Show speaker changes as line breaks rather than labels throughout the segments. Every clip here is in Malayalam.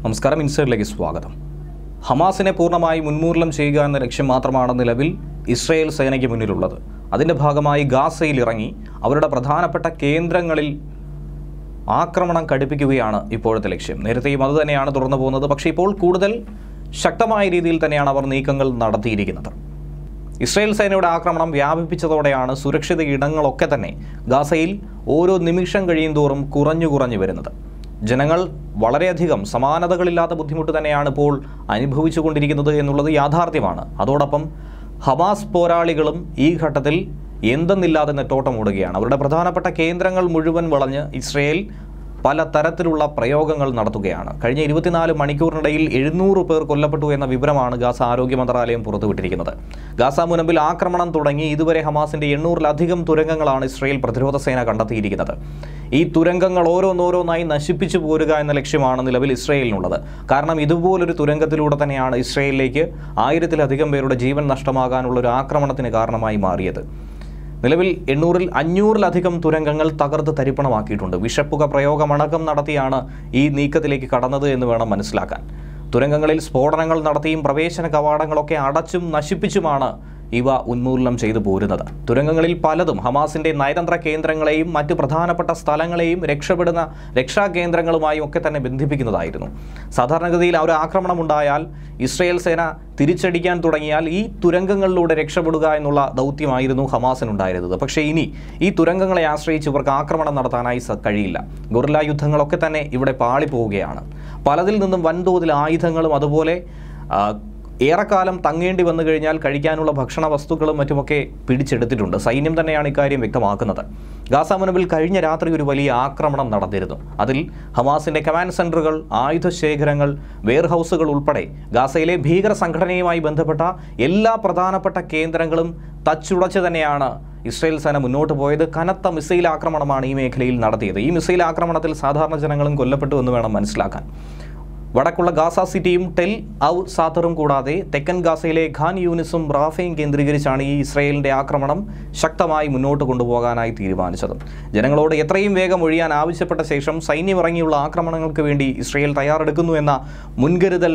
നമസ്കാരം ഇൻസൈഡിലേക്ക് സ്വാഗതം ഹമാസിനെ പൂർണ്ണമായി മുൻമൂലനം ചെയ്യുക എന്ന ലക്ഷ്യം മാത്രമാണ് നിലവിൽ ഇസ്രയേൽ സേനയ്ക്ക് മുന്നിലുള്ളത് അതിൻ്റെ ഭാഗമായി ഗാസയിൽ ഇറങ്ങി അവരുടെ പ്രധാനപ്പെട്ട കേന്ദ്രങ്ങളിൽ ആക്രമണം കടുപ്പിക്കുകയാണ് ഇപ്പോഴത്തെ ലക്ഷ്യം നേരത്തെയും അതുതന്നെയാണ് തുടർന്നു പോകുന്നത് പക്ഷേ ഇപ്പോൾ കൂടുതൽ ശക്തമായ രീതിയിൽ തന്നെയാണ് അവർ നീക്കങ്ങൾ നടത്തിയിരിക്കുന്നത് ഇസ്രായേൽ സേനയുടെ ആക്രമണം വ്യാപിപ്പിച്ചതോടെയാണ് സുരക്ഷിത ഇടങ്ങളൊക്കെ തന്നെ ഗാസയിൽ ഓരോ നിമിഷം കഴിയും തോറും കുറഞ്ഞു കുറഞ്ഞു വരുന്നത് ജനങ്ങൾ വളരെയധികം സമാനതകളില്ലാത്ത ബുദ്ധിമുട്ട് തന്നെയാണ് ഇപ്പോൾ അനുഭവിച്ചുകൊണ്ടിരിക്കുന്നത് എന്നുള്ളത് യാഥാർത്ഥ്യമാണ് അതോടൊപ്പം ഹമാസ് പോരാളികളും ഈ ഘട്ടത്തിൽ എന്തെന്നില്ലാതെ നെട്ടോട്ടം ഓടുകയാണ് അവരുടെ പ്രധാനപ്പെട്ട കേന്ദ്രങ്ങൾ മുഴുവൻ വളഞ്ഞ് ഇസ്രയേൽ പല തരത്തിലുള്ള പ്രയോഗങ്ങൾ നടത്തുകയാണ് കഴിഞ്ഞ ഇരുപത്തിനാല് മണിക്കൂറിനിടയിൽ എഴുന്നൂറ് പേർ കൊല്ലപ്പെട്ടു എന്ന വിവരമാണ് ഗാസ ആരോഗ്യ മന്ത്രാലയം പുറത്തുവിട്ടിരിക്കുന്നത് ഗാസ മുനമ്പിൽ ആക്രമണം തുടങ്ങി ഇതുവരെ ഹമാസിന്റെ എണ്ണൂറിലധികം തുരങ്കങ്ങളാണ് ഇസ്രയേൽ പ്രതിരോധ സേന കണ്ടെത്തിയിരിക്കുന്നത് ഈ തുരങ്കങ്ങൾ ഓരോന്നോരോന്നായി നശിപ്പിച്ചു പോരുക എന്ന ലക്ഷ്യമാണ് നിലവിൽ ഇസ്രയേലിനുള്ളത് കാരണം ഇതുപോലൊരു തുരങ്കത്തിലൂടെ തന്നെയാണ് ഇസ്രയേലിലേക്ക് ആയിരത്തിലധികം പേരുടെ ജീവൻ നഷ്ടമാകാനുള്ള ഒരു ആക്രമണത്തിന് കാരണമായി മാറിയത് നിലവിൽ എണ്ണൂറിൽ അഞ്ഞൂറിലധികം തുരങ്കങ്ങൾ തകർത്ത് തരിപ്പണമാക്കിയിട്ടുണ്ട് വിഷപ്പുക പ്രയോഗമടക്കം നടത്തിയാണ് ഈ നീക്കത്തിലേക്ക് കടന്നത് എന്ന് വേണം മനസ്സിലാക്കാൻ തുരങ്കങ്ങളിൽ സ്ഫോടനങ്ങൾ നടത്തിയും പ്രവേശന കവാടങ്ങളൊക്കെ അടച്ചും നശിപ്പിച്ചുമാണ് ഇവ ഉന്മൂലനം ചെയ്തു പോരുന്നത് തുരങ്കങ്ങളിൽ പലതും ഹമാസിന്റെ നയതന്ത്ര കേന്ദ്രങ്ങളെയും മറ്റ് പ്രധാനപ്പെട്ട സ്ഥലങ്ങളെയും രക്ഷപ്പെടുന്ന രക്ഷാ കേന്ദ്രങ്ങളുമായും ഒക്കെ തന്നെ ബന്ധിപ്പിക്കുന്നതായിരുന്നു സാധാരണഗതിയിൽ ആ ഒരു ആക്രമണം ഉണ്ടായാൽ ഇസ്രയേൽ സേന തിരിച്ചടിക്കാൻ തുടങ്ങിയാൽ ഈ തുരങ്കങ്ങളിലൂടെ രക്ഷപ്പെടുക എന്നുള്ള ദൗത്യമായിരുന്നു ഹമാസിനുണ്ടായിരുന്നത് പക്ഷേ ഇനി ഈ തുരങ്കങ്ങളെ ആശ്രയിച്ച് ഇവർക്ക് ആക്രമണം നടത്താനായി സ- കഴിയില്ല ഗൊറില്ല യുദ്ധങ്ങളൊക്കെ തന്നെ ഇവിടെ പാളിപ്പോവുകയാണ് പലതിൽ നിന്നും വൻതോതിൽ ആയുധങ്ങളും അതുപോലെ ആ, ഏറെക്കാലം തങ്ങേണ്ടി വന്നു കഴിഞ്ഞാൽ കഴിക്കാനുള്ള ഭക്ഷണ വസ്തുക്കളും മറ്റുമൊക്കെ പിടിച്ചെടുത്തിട്ടുണ്ട് സൈന്യം തന്നെയാണ് ഇക്കാര്യം വ്യക്തമാക്കുന്നത് ഗാസ മുനമ്പിൽ കഴിഞ്ഞ രാത്രി ഒരു വലിയ ആക്രമണം നടന്നിരുന്നു അതിൽ ഹമാസിന്റെ കമാൻഡ് സെന്ററുകൾ ആയുധ ശേഖരങ്ങൾ വെയർഹൌസുകൾ ഉൾപ്പെടെ ഗാസയിലെ ഭീകര സംഘടനയുമായി ബന്ധപ്പെട്ട എല്ലാ പ്രധാനപ്പെട്ട കേന്ദ്രങ്ങളും തച്ചുടച്ച് തന്നെയാണ് ഇസ്രായേൽ സേന മുന്നോട്ട് പോയത് കനത്ത മിസൈൽ ആക്രമണമാണ് ഈ മേഖലയിൽ നടത്തിയത് ഈ മിസൈൽ ആക്രമണത്തിൽ സാധാരണ ജനങ്ങളും കൊല്ലപ്പെട്ടു എന്ന് വേണം മനസ്സിലാക്കാൻ വടക്കുള്ള ഗാസ സിറ്റിയും ടെൽ ഔ സാത്തറും കൂടാതെ തെക്കൻ ഗാസയിലെ ഖാൻ യൂനിസും റാഫയും കേന്ദ്രീകരിച്ചാണ് ഈ ഇസ്രയേലിന്റെ ആക്രമണം ശക്തമായി മുന്നോട്ട് കൊണ്ടുപോകാനായി തീരുമാനിച്ചത് ജനങ്ങളോട് എത്രയും വേഗം ഒഴിയാൻ ആവശ്യപ്പെട്ട ശേഷം സൈന്യം ഇറങ്ങിയുള്ള ആക്രമണങ്ങൾക്ക് വേണ്ടി ഇസ്രയേൽ തയ്യാറെടുക്കുന്നു എന്ന മുൻകരുതൽ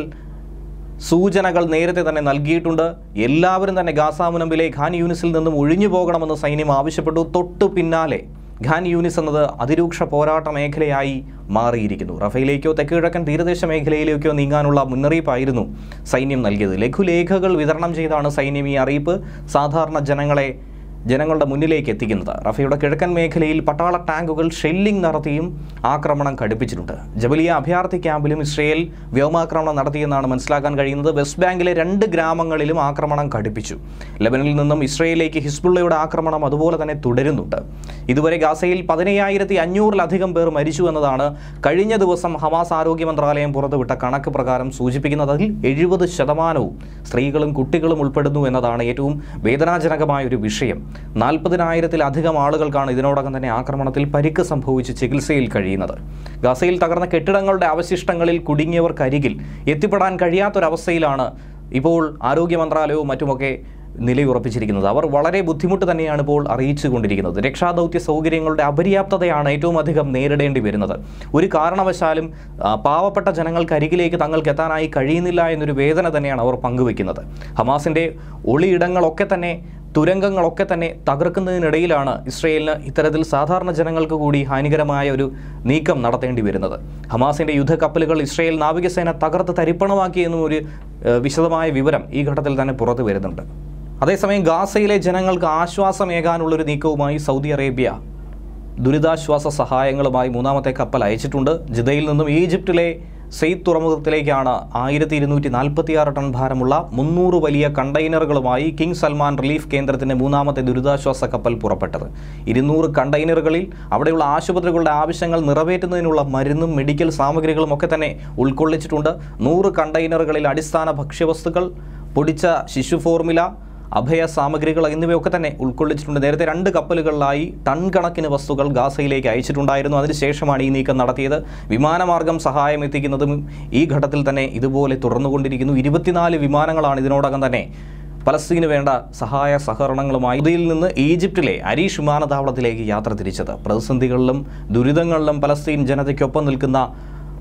സൂചനകൾ നേരത്തെ തന്നെ നൽകിയിട്ടുണ്ട് എല്ലാവരും തന്നെ ഗാസ മുനമ്പിലെ ഖാൻ യൂനിസിൽ നിന്നും ഒഴിഞ്ഞു പോകണമെന്ന് സൈന്യം ആവശ്യപ്പെട്ടു തൊട്ടു പിന്നാലെ ഖാൻ യൂനിസ് എന്നത് അതിരൂക്ഷ പോരാട്ട മേഖലയായി മാറിയിരിക്കുന്നു റഫയിലേക്കോ തെക്കുകിഴക്കൻ തീരദേശ മേഖലയിലേക്കോ നീങ്ങാനുള്ള മുന്നറിയിപ്പായിരുന്നു സൈന്യം നൽകിയത് ലഘുലേഖകൾ വിതരണം ചെയ്താണ് സൈന്യം ഈ അറിയിപ്പ് സാധാരണ ജനങ്ങളെ ജനങ്ങളുടെ മുന്നിലേക്ക് എത്തിക്കുന്നത് റഫയുടെ കിഴക്കൻ മേഖലയിൽ പട്ടാള ടാങ്കുകൾ ഷെല്ലിംഗ് നടത്തിയും ആക്രമണം ഘടിപ്പിച്ചിട്ടുണ്ട് ജബലിയ അഭയാർത്ഥി ക്യാമ്പിലും ഇസ്രയേൽ വ്യോമാക്രമണം നടത്തിയെന്നാണ് മനസ്സിലാക്കാൻ കഴിയുന്നത് വെസ്റ്റ് ബാങ്കിലെ രണ്ട് ഗ്രാമങ്ങളിലും ആക്രമണം ഘടിപ്പിച്ചു ലെബനിൽ നിന്നും ഇസ്രയേലിലേക്ക് ഹിസ്ബുള്ളയുടെ ആക്രമണം അതുപോലെ തന്നെ തുടരുന്നുണ്ട് ഇതുവരെ ഗാസയിൽ പതിനയ്യായിരത്തി അഞ്ഞൂറിലധികം പേർ മരിച്ചു എന്നതാണ് കഴിഞ്ഞ ദിവസം ഹമാസ് ആരോഗ്യ മന്ത്രാലയം പുറത്തുവിട്ട കണക്ക് പ്രകാരം സൂചിപ്പിക്കുന്നത് അതിൽ എഴുപത് ശതമാനവും സ്ത്രീകളും കുട്ടികളും ഉൾപ്പെടുന്നു എന്നതാണ് ഏറ്റവും വേദനാജനകമായ ഒരു വിഷയം നാൽപ്പതിനായിരത്തിലധികം ആളുകൾക്കാണ് ഇതിനോടകം തന്നെ ആക്രമണത്തിൽ പരിക്ക് സംഭവിച്ച് ചികിത്സയിൽ കഴിയുന്നത് ഗാസയിൽ തകർന്ന കെട്ടിടങ്ങളുടെ അവശിഷ്ടങ്ങളിൽ കുടുങ്ങിയവർക്കരികിൽ എത്തിപ്പെടാൻ കഴിയാത്തൊരവസ്ഥയിലാണ് ഇപ്പോൾ ആരോഗ്യ മന്ത്രാലയവും മറ്റുമൊക്കെ നിലയുറപ്പിച്ചിരിക്കുന്നത് അവർ വളരെ ബുദ്ധിമുട്ട് തന്നെയാണ് ഇപ്പോൾ അറിയിച്ചു കൊണ്ടിരിക്കുന്നത് രക്ഷാദൗത്യ സൗകര്യങ്ങളുടെ അപര്യാപ്തതയാണ് ഏറ്റവും അധികം നേരിടേണ്ടി വരുന്നത് ഒരു കാരണവശാലും ആ, പാവപ്പെട്ട ജനങ്ങൾക്ക് അരികിലേക്ക് തങ്ങൾക്ക് എത്താനായി കഴിയുന്നില്ല എന്നൊരു വേദന തന്നെയാണ് അവർ പങ്കുവെക്കുന്നത് ഹമാസിൻ്റെ ഒളിയിടങ്ങളൊക്കെ തന്നെ തുരങ്കങ്ങളൊക്കെ തന്നെ തകർക്കുന്നതിനിടയിലാണ് ഇസ്രയേലിന് ഇത്തരത്തിൽ സാധാരണ ജനങ്ങൾക്ക് കൂടി ഹാനികരമായ ഒരു നീക്കം നടത്തേണ്ടി വരുന്നത് ഹമാസിന്റെ യുദ്ധക്കപ്പലുകൾ ഇസ്രയേൽ നാവികസേന തകർത്ത് തരിപ്പണമാക്കി എന്നും ഒരു ഏഹ്, വിശദമായ വിവരം ഈ ഘട്ടത്തിൽ തന്നെ പുറത്തു വരുന്നുണ്ട് അതേസമയം ഗാസയിലെ ജനങ്ങൾക്ക് ആശ്വാസമേകാനുള്ളൊരു നീക്കവുമായി സൗദി അറേബ്യ ദുരിതാശ്വാസ സഹായങ്ങളുമായി മൂന്നാമത്തെ കപ്പൽ അയച്ചിട്ടുണ്ട് ജിദ്ദയിൽ നിന്നും ഈജിപ്തിലെ സെയ്ദ് തുറമുഖത്തിലേക്കാണ് ആയിരത്തി ഇരുന്നൂറ്റി നാൽപ്പത്തിയാറ് ടൺ ഭാരമുള്ള മുന്നൂറ് വലിയ കണ്ടെയ്നറുകളുമായി കിങ് സൽമാൻ റിലീഫ് കേന്ദ്രത്തിന്റെ മൂന്നാമത്തെ ദുരിതാശ്വാസ കപ്പൽ പുറപ്പെട്ടത് ഇരുന്നൂറ് കണ്ടെയ്നറുകളിൽ അവിടെയുള്ള ആശുപത്രികളുടെ ആവശ്യങ്ങൾ നിറവേറ്റുന്നതിനുള്ള മരുന്നും മെഡിക്കൽ സാമഗ്രികളും ഒക്കെ തന്നെ ഉൾക്കൊള്ളിച്ചിട്ടുണ്ട് നൂറ് കണ്ടെയ്നറുകളിൽ അടിസ്ഥാന ഭക്ഷ്യവസ്തുക്കൾ പൊടിച്ച ശിശു ഫോർമുല അഭയ സാമഗ്രികൾ എന്നിവയൊക്കെ തന്നെ ഉൾക്കൊള്ളിച്ചിട്ടുണ്ട് നേരത്തെ രണ്ട് കപ്പലുകളിലായി ടൺ കണക്കിന് വസ്തുക്കൾ ഗാസയിലേക്ക് അയച്ചിട്ടുണ്ടായിരുന്നു അതിനുശേഷമാണ് ഈ നീക്കം നടത്തിയത് വിമാനമാർഗം സഹായം എത്തിക്കുന്നതും ഈ ഘട്ടത്തിൽ തന്നെ ഇതുപോലെ തുടർന്നുകൊണ്ടിരിക്കുന്നു ഇരുപത്തിനാല് വിമാനങ്ങളാണ് ഇതിനോടകം തന്നെ പലസ്തീന് വേണ്ട സഹായ സഹകരണങ്ങളുമായി ഇതിൽ നിന്ന് ഈജിപ്തിലെ അരീഷ് വിമാനത്താവളത്തിലേക്ക് യാത്ര തിരിച്ചത് പ്രതിസന്ധികളിലും ദുരിതങ്ങളിലും പലസ്തീൻ ജനതയ്ക്കൊപ്പം നിൽക്കുന്ന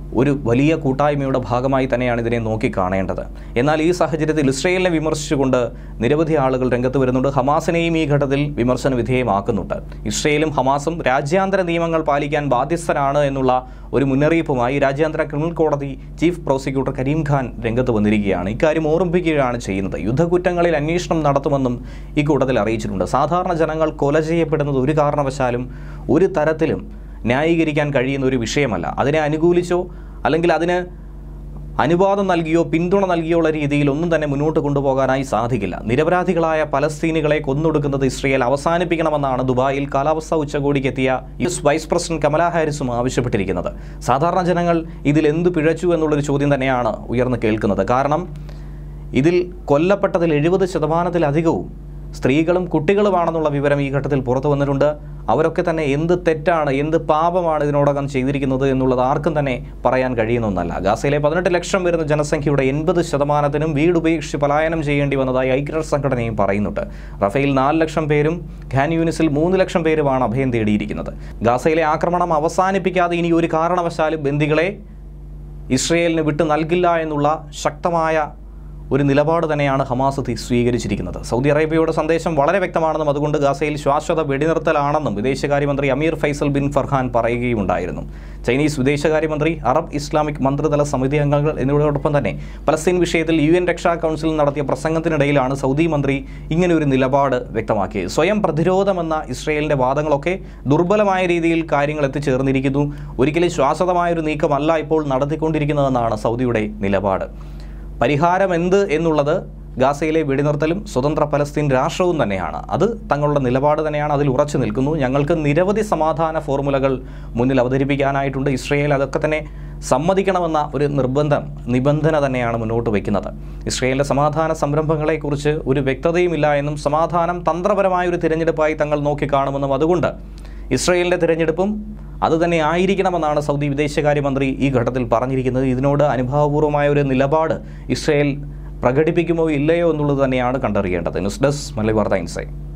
ഒരു വലിയ കൂട്ടായ്മയുടെ ഭാഗമായി തന്നെയാണ് ഇതിനെ നോക്കിക്കാണേണ്ടത് എന്നാൽ ഈ സാഹചര്യത്തിൽ ഇസ്രയേലിനെ വിമർശിച്ചുകൊണ്ട് നിരവധി ആളുകൾ രംഗത്ത് വരുന്നുണ്ട് ഹമാസിനെയും ഈ ഘട്ടത്തിൽ വിമർശന വിധേയമാക്കുന്നുണ്ട് ഇസ്രയേലും ഹമാസും രാജ്യാന്തര നിയമങ്ങൾ പാലിക്കാൻ ബാധ്യസ്ഥരാണ് എന്നുള്ള ഒരു മുന്നറിയിപ്പുമായി രാജ്യാന്തര ക്രിമിനൽ കോടതി ചീഫ് പ്രോസിക്യൂട്ടർ കരീം ഖാൻ രംഗത്ത് വന്നിരിക്കുകയാണ് ഇക്കാര്യം ഓർമ്മിപ്പിക്കുകയാണ് ചെയ്യുന്നത് യുദ്ധക്കുറ്റങ്ങളിൽ അന്വേഷണം നടത്തുമെന്നും ഈ കൂട്ടത്തിൽ അറിയിച്ചിട്ടുണ്ട് സാധാരണ ജനങ്ങൾ കൊല ചെയ്യപ്പെടുന്നത് ഒരു കാരണവശാലും ഒരു തരത്തിലും ന്യായീകരിക്കാൻ കഴിയുന്ന ഒരു വിഷയമല്ല അതിനെ അനുകൂലിച്ചോ അല്ലെങ്കിൽ അതിന് അനുവാദം നൽകിയോ പിന്തുണ നൽകിയോ ഉള്ള രീതിയിൽ ഒന്നും തന്നെ മുന്നോട്ട് കൊണ്ടുപോകാനായി സാധിക്കില്ല നിരപരാധികളായ പലസ്തീനുകളെ കൊന്നൊടുക്കുന്നത് ഇസ്രയേൽ അവസാനിപ്പിക്കണമെന്നാണ് ദുബായിൽ കാലാവസ്ഥാ ഉച്ചകോടിക്ക് എത്തിയ U S vice president Kamala ഹാരിസും ആവശ്യപ്പെട്ടിരിക്കുന്നത് സാധാരണ ജനങ്ങൾ ഇതിൽ എന്ത് പിഴച്ചു എന്നുള്ളൊരു ചോദ്യം തന്നെയാണ് ഉയർന്നു കേൾക്കുന്നത് കാരണം ഇതിൽ കൊല്ലപ്പെട്ടതിൽ എഴുപത് ശതമാനത്തിലധികവും സ്ത്രീകളും കുട്ടികളുമാണെന്നുള്ള വിവരം ഈ ഘട്ടത്തിൽ പുറത്തു വന്നിട്ടുണ്ട് അവരൊക്കെ തന്നെ എന്ത് തെറ്റാണ് എന്ത് പാപമാണ് ഇതിനോടകം ചെയ്തിരിക്കുന്നത് എന്നുള്ളത് ആർക്കും തന്നെ പറയാൻ കഴിയുന്ന ഒന്നല്ല ഗാസയിലെ പതിനെട്ട് ലക്ഷം വരുന്ന ജനസംഖ്യയുടെ എൺപത് ശതമാനത്തിനും വീട് ഉപേക്ഷിച്ച് പലായനം ചെയ്യേണ്ടി വന്നതായി ഐക്യരാഷ്ട്ര സംഘടനയും പറയുന്നുണ്ട് റഫേൽ നാല് ലക്ഷം പേരും ഖാൻ യൂനിസിൽ മൂന്ന് ലക്ഷം പേരുമാണ് അഭയം തേടിയിരിക്കുന്നത് ഗാസയിലെ ആക്രമണം അവസാനിപ്പിക്കാതെ ഇനി ഒരു കാരണവശാലും ബന്ദികളെ ഇസ്രയേലിന് വിട്ടു നൽകില്ല എന്നുള്ള ശക്തമായ ഒരു നിലപാട് തന്നെയാണ് ഹമാസ് തി- സ്വീകരിച്ചിരിക്കുന്നത് സൗദി അറേബ്യയുടെ സന്ദേശം വളരെ വ്യക്തമാണെന്നും അതുകൊണ്ട് ഗാസയിൽ ശാശ്വത വെടിനിർത്തലാണെന്നും വിദേശകാര്യമന്ത്രി അമീർ ഫൈസൽ ബിൻ ഫർഹാൻ പറയുകയുണ്ടായിരുന്നു ചൈനീസ് വിദേശകാര്യമന്ത്രി അറബ് ഇസ്ലാമിക് മന്ത്രിതല സമിതി അംഗങ്ങൾ എന്നിവരോടൊപ്പം തന്നെ പലസ്തീൻ വിഷയത്തിൽ യു എൻ രക്ഷാ കൗൺസിൽ നടത്തിയ പ്രസംഗത്തിനിടയിലാണ് സൗദി മന്ത്രി ഇങ്ങനെ ഒരു നിലപാട് വ്യക്തമാക്കിയത് സ്വയം പ്രതിരോധമെന്ന ഇസ്രയേലിന്റെ വാദങ്ങളൊക്കെ ദുർബലമായ രീതിയിൽ കാര്യങ്ങൾ എത്തിച്ചേർന്നിരിക്കുന്നു ഒരിക്കലും ശാശ്വതമായ ഒരു നീക്കമല്ല ഇപ്പോൾ നടത്തിക്കൊണ്ടിരിക്കുന്നതെന്നാണ് സൗദിയുടെ നിലപാട് പരിഹാരം എന്ത് എന്നുള്ളത് ഗാസയിലെ വെടിനിർത്തലും സ്വതന്ത്ര പലസ്തീൻ രാഷ്ട്രവും തന്നെയാണ് അത് തങ്ങളുടെ നിലപാട് തന്നെയാണ് അതിൽ ഉറച്ചു നിൽക്കുന്നു ഞങ്ങൾക്ക് നിരവധി സമാധാന ഫോർമുലകൾ മുന്നിൽ അവതരിപ്പിക്കാനായിട്ടുണ്ട് ഇസ്രയേൽ അതൊക്കെ തന്നെ സമ്മതിക്കണമെന്ന ഒരു നിർബന്ധം നിബന്ധന തന്നെയാണ് മുന്നോട്ട് വയ്ക്കുന്നത് ഇസ്രയേലിൻ്റെ സമാധാന സംരംഭങ്ങളെക്കുറിച്ച് ഒരു വ്യക്തതയുമില്ല എന്നും സമാധാനം തന്ത്രപരമായ ഒരു തിരഞ്ഞെടുപ്പായി തങ്ങൾ നോക്കിക്കാണുമെന്നും അതുകൊണ്ട് ഇസ്രയേലിൻ്റെ തിരഞ്ഞെടുപ്പും അതുതന്നെ ആയിരിക്കണമെന്നാണ് സൗദി വിദേശകാര്യമന്ത്രി ഈ ഘട്ടത്തിൽ പറഞ്ഞിരിക്കുന്നത് ഇതിനോട് അനുഭാവപൂർവമായ ഒരു നിലപാട് ഇസ്രയേൽ പ്രകടിപ്പിക്കുമോ ഇല്ലയോ എന്നുള്ളത് തന്നെയാണ് കണ്ടറിയേണ്ടത് ന്യൂസ് ഡെസ്ക് മലയാളി വാർത്ത ഇൻസൈറ്റ്